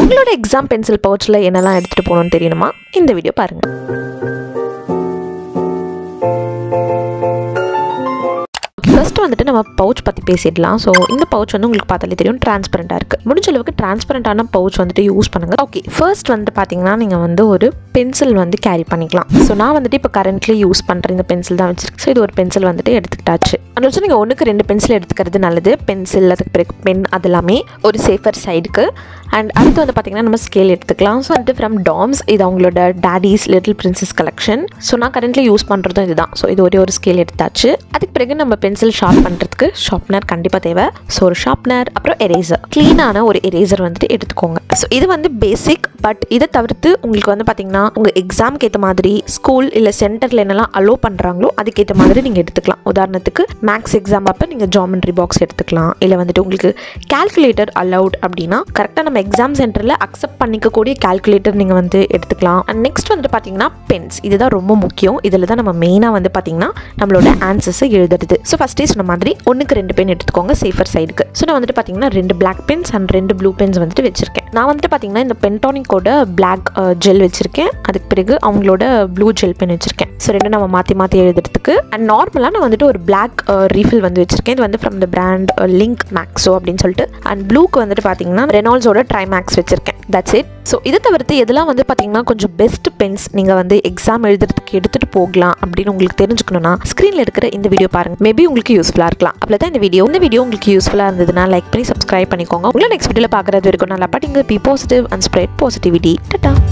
உங்களோட exam pencil பவுச்சில் என்னெல்லாம் எடுத்துகிட்டு போகணும்னு தெரியணுமா இந்த வீடியோ பாருங்கள் ஃபர்ஸ்ட் வந்துட்டு நம்ம பவுச் பற்றி பேசிடலாம் ஸோ இந்த பவுச் வந்து உங்களுக்கு பார்த்தாலே தெரியும் டிரான்ஸ்பரண்ட்டாக இருக்குது முடிஞ்ச அளவுக்கு டிரான்ஸ்பரண்ட்டான பவுச் வந்துட்டு யூஸ் பண்ணுங்கள் ஓகே ஃபர்ஸ்ட் வந்துட்டு பார்த்தீங்கன்னா நீங்கள் வந்து ஒரு பென்சில் வந்து கேரி பண்ணிக்கலாம் ஸோ நான் வந்துட்டு இப்போ கரண்ட்லி யூஸ் பண்ணுற இந்த பென்சில் தான் வச்சிருக்கேன் ஸோ இது ஒரு பென்சில் வந்துட்டு எடுத்துக்கிட்டாச்சு அதனால வச்சு நீங்கள் ஒன்றுக்கு ரெண்டு பென்சில் எடுத்துக்கிறது நல்லது பென்சில் அதுக்கு பிறகு பென் அது எல்லாமே ஒரு சேஃபர் சைடுக்கு அண்ட் அடுத்து வந்து பார்த்தீங்கன்னா நம்ம ஸ்கேல் எடுத்துக்கலாம் ஸோ வந்துட்டு ஃப்ரம் டாம்ஸ் இது அவங்களோட daddy's little princess collection so நான் கரண்ட்லி யூஸ் பண்ணுறதும் இதுதான் ஸோ இது ஒரே ஒரு ஸ்கேல் எடுத்தாச்சு அதுக்கு பிறகு நம்ம பென்சில் ஷார்ப் பண்ணுறதுக்கு ஷார்ப்னர் கண்டிப்பாக தேவை ஸோ ஒரு ஷார்ப்னர் அப்புறம் எரேசர் க்ளீனான ஒரு எரேசர் வந்துட்டு எடுத்துக்கோங்க ஸோ இது வந்து பேசிக் பட் இதை தவிர்த்து உங்களுக்கு வந்து பார்த்தீங்கன்னா உங்கள் எக்ஸாம்க்கு ஏற்ற மாதிரி ஸ்கூல் இல்லை சென்டரில் என்னெல்லாம் அலோவ் பண்ணுறாங்களோ அதுக்கேற்ற மாதிரி நீங்கள் எடுத்துக்கலாம் உதாரணத்துக்கு மேக்ஸ் எக்ஸாம் அப்போ நீங்கள் ஜாமெண்ட்ரி பாக்ஸ் எடுத்துக்கலாம் இல்லை வந்துட்டு உங்களுக்கு கால்குலேட்டர் அலவுட் அப்படின்னா கரெக்டாக நம்ம எக்ஸாம் சென்டரில் அக்செப்ட் பண்ணிக்கக்கூடிய கால்குலேட்டர் நீங்கள் வந்து எடுத்துக்கலாம் அண்ட் நெக்ஸ்ட் வந்துட்டு பார்த்தீங்கன்னா பென்ஸ் இதுதான் ரொம்ப முக்கியம் இதில் தான் நம்ம மெயினாக வந்து பார்த்தீங்கன்னா நம்மளோட ஆன்சர்ஸை எழுதுறது ஸோ ஃபஸ்ட்டே சொன்ன மாதிரி ஒன்றுக்கு ரெண்டு பென் எடுத்துக்கோங்க சேஃபர் சைடுக்கு ஸோ நான் வந்துட்டு பார்த்தீங்கன்னா ரெண்டு பிளாக் பென்ஸ் அண்ட் ரெண்டு ப்ளூ பென்ஸ் வந்துட்டு வச்சிருக்கேன் நான் வந்துட்டு பார்த்தீங்கன்னா இந்த பென்டானிக்கோட பிளாக் ஜெல் வச்சிருக்கேன் அதுக்கு பிறகு அவங்களோட ப்ளூ ஜெல் பென் வச்சிருக்கேன் ஸோ ரெண்டு நம்ம மாற்றி மாற்றி எழுதுறதுக்கு அண்ட் நார்மலாக நான் வந்துட்டு ஒரு பிளாக் ரீஃபில் வந்து வச்சிருக்கேன் இது வந்து from the brand Linc Maxo அப்படின்னு சொல்லிட்டு அண்ட் ப்ளூக்கு வந்துட்டு பார்த்தீங்கன்னா ரெனால்ஸோட ட்ரை மேக்ஸ் வச்சிருக்கேன் தட்ஸ் இட் ஸோ இதை தவிர்த்து எதெல்லாம் வந்து பார்த்தீங்கன்னா கொஞ்சம் பெஸ்ட் பென்ஸ் நீங்கள் வந்து எக்ஸாம் எழுதுறதுக்கு எடுத்துகிட்டு போகலாம் அப்படின்னு உங்களுக்கு தெரிஞ்சுக்கணும்னா ஸ்க்ரீனில் இருக்கிற இந்த வீடியோ பாருங்கள் மேபி உங்களுக்கு யூஸ்ஃபுல்லாக இருக்கலாம் அப்படி தான் இந்த வீடியோ இந்த வீடியோ உங்களுக்கு யூஸ்ஃபுல்லாக இருந்ததுன்னா லைக் பண்ணி சப்ஸ்கிரைப் பண்ணிக்கோங்க உங்களை நெக்ஸ்ட் வீடியோவில் பார்க்குறது வரைக்கும் நல்லா பட் இங்கே be positive and spread positivity ta-ta